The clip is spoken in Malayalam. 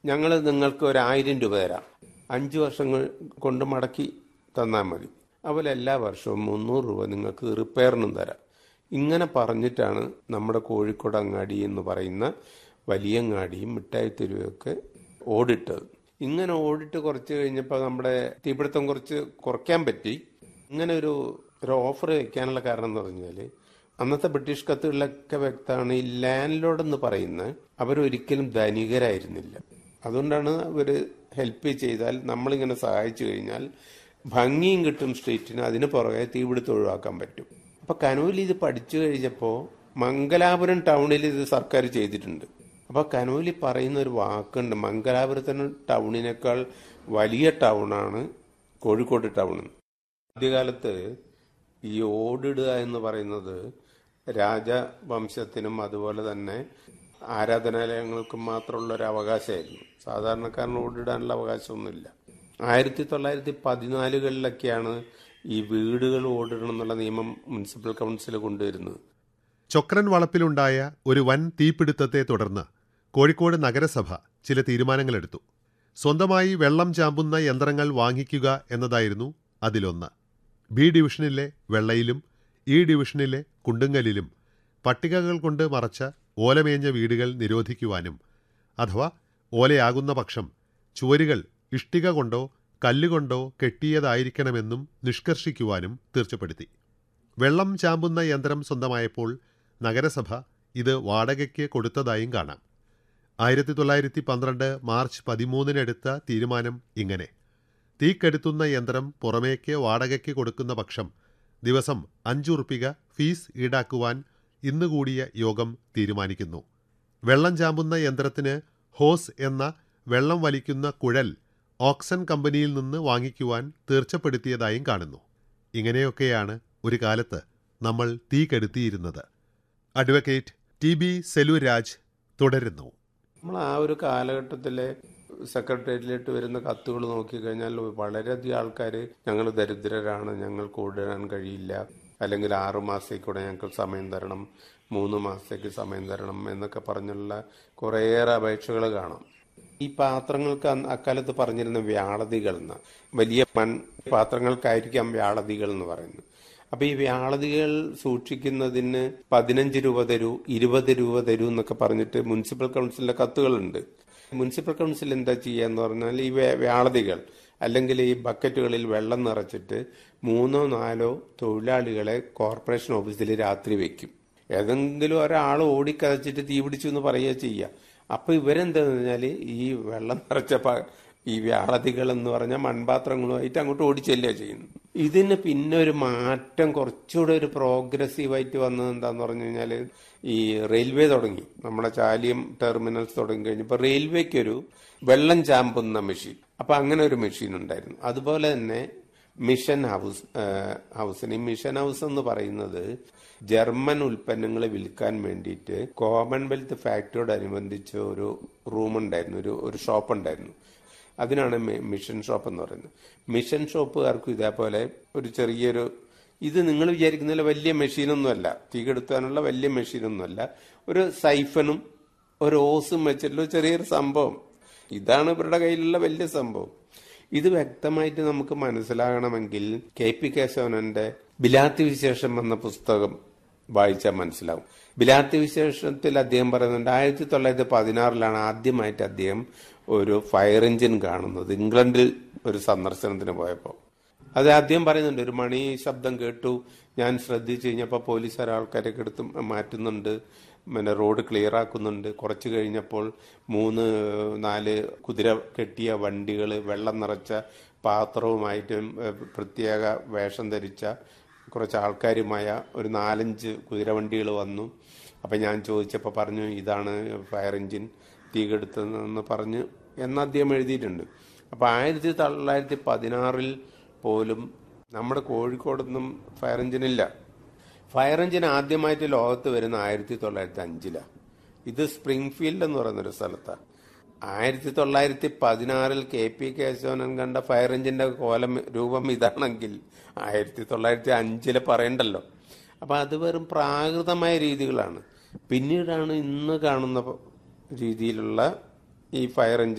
ഞങ്ങൾ നിങ്ങൾക്ക് ഒരു ആയിരം രൂപ തരാം അഞ്ച് വർഷങ്ങൾ കൊണ്ട് മടക്കി തന്നാൽ മതി അതുപോലെ എല്ലാ വർഷവും മുന്നൂറ് രൂപ നിങ്ങൾക്ക് റിപ്പയറിനും തരാം ഇങ്ങനെ പറഞ്ഞിട്ടാണ് നമ്മുടെ കോഴിക്കോട് അങ്ങാടി എന്ന് പറയുന്ന വലിയങ്ങാടിയും മിഠായി തെരുവൊക്കെ ഓടിട്ടത് ഇങ്ങനെ ഓടിട്ട് കുറച്ച് കഴിഞ്ഞപ്പോൾ നമ്മുടെ തീപിടുത്തം കുറച്ച് കുറയ്ക്കാൻ പറ്റി ഇങ്ങനെ ഒരു ഒരു ഓഫർ വെക്കാനുള്ള കാരണം എന്ന് പറഞ്ഞാൽ അന്നത്തെ ബ്രിട്ടീഷ് കത്തുകളിലൊക്കെ വ്യക്തമാണ് ഈ ലാൻഡ് ലോഡ് എന്ന് പറയുന്ന അവരൊരിക്കലും ധനികരായിരുന്നില്ല അതുകൊണ്ടാണ് അവർ ഹെൽപ്പ് ചെയ്താൽ നമ്മളിങ്ങനെ സഹായിച്ചു കഴിഞ്ഞാൽ ഭംഗിയും കിട്ടും സ്ട്രീറ്റിന് അതിന് പുറകെ തീപിടുത്തം ഒഴിവാക്കാൻ പറ്റും അപ്പൊ കനൂൽ ഇത് പഠിച്ചു കഴിഞ്ഞപ്പോൾ മംഗലാപുരം ടൗണിൽ ഇത് സർക്കാർ ചെയ്തിട്ടുണ്ട് അപ്പൊ കനൂലി പറയുന്ന ഒരു വാക്കുണ്ട് മംഗലാപുരത്തിന് ടൗണിനേക്കാൾ വലിയ ടൗണാണ് കോഴിക്കോട് ടൗൺ ആദ്യകാലത്ത് ഈ ഓടിടുക എന്ന് പറയുന്നത് രാജവംശത്തിനും അതുപോലെ തന്നെ ആരാധനാലയങ്ങൾക്കും മാത്രമുള്ള ഒരു അവകാശമായിരുന്നു സാധാരണക്കാരന് ഓടിടാനുള്ള അവകാശമൊന്നുമില്ല ആയിരത്തി തൊള്ളായിരത്തി പതിനാലുകളിലൊക്കെയാണ് ഈ വീടുകൾ ഓടിടണം എന്നുള്ള നിയമം മുനിസിപ്പൽ കൗൺസിൽ കൊണ്ടുവരുന്നത് ചൊക്രൻ വളപ്പിലുണ്ടായ ഒരു വൻ തീപിടുത്തത്തെ തുടർന്ന് കോഴിക്കോട് നഗരസഭ ചില തീരുമാനങ്ങളെടുത്തു സ്വന്തമായി വെള്ളം ചാമ്പുന്ന യന്ത്രങ്ങൾ വാങ്ങിക്കുക എന്നതായിരുന്നു അതിലൊന്ന് ബി ഡിവിഷനിലെ വെള്ളയിലും ഇ ഡിവിഷനിലെ കുണ്ടുങ്ങലിലും പട്ടികകൾ കൊണ്ട് മറച്ച ഓലമേഞ്ഞ വീടുകൾ നിരോധിക്കുവാനും അഥവാ ഓലയാകുന്ന പക്ഷം ചുവരുകൾ ഇഷ്ടിക കൊണ്ടോ കല്ലുകൊണ്ടോ കെട്ടിയതായിരിക്കണമെന്നും നിഷ്കർഷിക്കുവാനും തീർച്ചപ്പെടുത്തി വെള്ളം ചാമ്പുന്ന യന്ത്രം സ്വന്തമായപ്പോൾ നഗരസഭ ഇത് വാടകയ്ക്ക് കൊടുത്തതായും കാണാം ആയിരത്തി തൊള്ളായിരത്തി പന്ത്രണ്ട് മാർച്ച് പതിമൂന്നിനെടുത്ത തീരുമാനം ഇങ്ങനെ തീക്കെടുത്തുന്ന യന്ത്രം പുറമേക്ക് വാടകയ്ക്ക് കൊടുക്കുന്ന പക്ഷം ദിവസം അഞ്ചുറുപ്പിക ഫീസ് ഈടാക്കുവാൻ ഇന്ന് കൂടിയ യോഗം തീരുമാനിക്കുന്നു വെള്ളം ചാമ്പുന്ന യന്ത്രത്തിന് ഹോസ് എന്ന വെള്ളം വലിക്കുന്ന കുഴൽ ഓക്സൺ കമ്പനിയിൽ നിന്ന് വാങ്ങിക്കുവാൻ തീർച്ചപ്പെടുത്തിയതായും കാണുന്നു ഇങ്ങനെയൊക്കെയാണ് ഒരു കാലത്ത് നമ്മൾ തീ കെടുത്തിയിരുന്നത് അഡ്വക്കേറ്റ് ടി ബി സെലുരാജ് തുടരുന്നു നമ്മൾ ആ ഒരു കാലഘട്ടത്തിലെ സെക്രട്ടേറിയറ്റിലേക്ക് വരുന്ന കത്തുകൾ നോക്കിക്കഴിഞ്ഞാൽ വളരെയധികം ആൾക്കാർ ഞങ്ങൾ ദരിദ്രരാണ് ഞങ്ങൾക്ക് ഓടിടാൻ കഴിയില്ല അല്ലെങ്കിൽ ആറു മാസത്തേക്കൂടെ ഞങ്ങൾക്ക് സമയം തരണം മൂന്ന് മാസത്തേക്ക് സമയം തരണം എന്നൊക്കെ പറഞ്ഞുള്ള കുറേയേറെ അപേക്ഷകൾ കാണാം ഈ പാത്രങ്ങൾക്ക് അന്ന് അക്കാലത്ത് പറഞ്ഞിരുന്ന വ്യാളതികൾ എന്ന വലിയ മൺ പാത്രങ്ങൾക്കായിരിക്കാം വ്യാളതികൾ എന്ന് പറയുന്നത് അപ്പൊ ഈ വ്യാളതികൾ സൂക്ഷിക്കുന്നതിന് പതിനഞ്ച് രൂപ തരൂ ഇരുപത് രൂപ തരൂ എന്നൊക്കെ പറഞ്ഞിട്ട് മുനിസിപ്പൽ കൗൺസിലിന്റെ കത്തുകളുണ്ട് മുനിസിപ്പൽ കൗൺസിൽ എന്താ ചെയ്യുക എന്ന് പറഞ്ഞാൽ ഈ വ്യ- വ്യാളതികൾ അല്ലെങ്കിൽ ഈ ബക്കറ്റുകളിൽ വെള്ളം നിറച്ചിട്ട് മൂന്നോ നാലോ തൊഴിലാളികളെ കോർപ്പറേഷൻ ഓഫീസിൽ രാത്രി വെക്കും ഏതെങ്കിലും ഒരാൾ ഓടിക്കതച്ചിട്ട് തീ പിടിച്ചു എന്ന് പറയുക ചെയ്യുക അപ്പൊ ഇവരെന്താന്ന് പറഞ്ഞാല് ഈ വെള്ളം നിറച്ച പ- ഈ വ്യാളതികൾ എന്ന് പറഞ്ഞ മൺപാത്രങ്ങളുമായിട്ട് അങ്ങോട്ട് ഓടിച്ചെല്ലുക ചെയ്യുന്നു ഇതിന് പിന്നെ ഒരു മാറ്റം കുറച്ചുകൂടെ ഒരു പ്രോഗ്രസീവായിട്ട് വന്നത് എന്താന്ന് പറഞ്ഞു കഴിഞ്ഞാല് ഈ റെയിൽവേ തുടങ്ങി നമ്മുടെ ചാലിയം ടെർമിനൽസ് തുടങ്ങി കഴിഞ്ഞപ്പോൾ റെയിൽവേക്കൊരു വെള്ളം ചാമ്പുന്ന മെഷീൻ അപ്പൊ അങ്ങനെ ഒരു മെഷീൻ ഉണ്ടായിരുന്നു അതുപോലെ തന്നെ മിഷൻ ഹൗസ് ഹൗസിന് ഈ മിഷൻ ഹൗസ് എന്ന് പറയുന്നത് ജർമ്മൻ ഉൽപ്പന്നങ്ങൾ വിൽക്കാൻ വേണ്ടിയിട്ട് കോമൺവെൽത്ത് ഫാക്ടറിയോടനുബന്ധിച്ച് ഒരു റൂം ഉണ്ടായിരുന്നു ഒരു ഒരു ഷോപ്പ് ഉണ്ടായിരുന്നു അതിനാണ് മി- മിഷൻ ഷോപ്പ് എന്ന് പറയുന്നത് മിഷൻ ഷോപ്പുകാർക്കും ഇതേപോലെ ഒരു ചെറിയൊരു ഇത് നിങ്ങൾ വിചാരിക്കുന്ന വലിയ മെഷീനൊന്നുമല്ല തീ കെടുത്താനുള്ള വലിയ മെഷീനൊന്നുമല്ല ഒരു സൈഫനും ഒരു ഓസും വെച്ചിട്ടുള്ള ഒരു ചെറിയൊരു സംഭവം ഇതാണ് ഇവരുടെ കയ്യിലുള്ള വലിയ സംഭവം ഇത് വ്യക്തമായിട്ട് നമുക്ക് മനസ്സിലാകണമെങ്കിൽ കെ പി കേശവനന്റെ ബിലാത്തി വിശേഷം എന്ന പുസ്തകം വായിച്ചാൽ മനസ്സിലാവും ബിലാത്തി വിശേഷത്തിൽ അദ്ദേഹം പറയുന്നുണ്ട് ആയിരത്തി തൊള്ളായിരത്തി പതിനാറിലാണ് ആദ്യമായിട്ട് അദ്ദേഹം ഒരു ഫയർ എഞ്ചിൻ കാണുന്നത് ഇംഗ്ലണ്ടിൽ ഒരു സന്ദർശനത്തിന് പോയപ്പോൾ അത് ആദ്യം പറയുന്നുണ്ട് ഒരു മണി ശബ്ദം കേട്ടു ഞാൻ ശ്രദ്ധിച്ചു കഴിഞ്ഞപ്പോൾ പോലീസുകാർ ആൾക്കാരൊക്കെ എടുത്ത് മാറ്റുന്നുണ്ട് പിന്നെ റോഡ് ക്ലിയർ ആക്കുന്നുണ്ട് കുറച്ച് കഴിഞ്ഞപ്പോൾ മൂന്ന് നാല് കുതിര കെട്ടിയ വണ്ടികൾ വെള്ളം നിറച്ച പാത്രവുമായിട്ട് പ്രത്യേക വേഷം ധരിച്ച കുറച്ച് ആൾക്കാരുമായ ഒരു നാലഞ്ച് കുതിരവണ്ടികൾ വന്നു അപ്പം ഞാൻ ചോദിച്ചപ്പോൾ പറഞ്ഞു ഇതാണ് ഫയർ എഞ്ചിൻ തീ കെടുത്തതെന്ന് പറഞ്ഞ് എന്ന് അദ്ദേഹം എഴുതിയിട്ടുണ്ട് അപ്പോൾ ആയിരത്തി തൊള്ളായിരത്തി പതിനാറിൽ പോലും നമ്മുടെ കോഴിക്കോടൊന്നും ഫയർ എഞ്ചിൻ ഇല്ല ഫയർ എഞ്ചിൻ ആദ്യമായിട്ട് ലോകത്ത് വരുന്ന ആയിരത്തി തൊള്ളായിരത്തി അഞ്ചിലാണ് ഇത് സ്പ്രിംഗ്ഫീൽഡ് എന്ന് പറയുന്ന ഒരു സ്ഥലത്താണ് ആയിരത്തി തൊള്ളായിരത്തി പതിനാറിൽ കെ പി കേശവനൻ കണ്ട ഫയർ എഞ്ചിന്റെ കോലം രൂപം ഇതാണെങ്കിൽ ആയിരത്തി തൊള്ളായിരത്തി അഞ്ചില് പറയണ്ടല്ലോ അപ്പൊ അത് വെറും പ്രാകൃതമായ രീതികളാണ് പിന്നീടാണ് ഇന്ന് കാണുന്ന രീതിയിലുള്ള ഈ ഫയർ എഞ്ചിൻ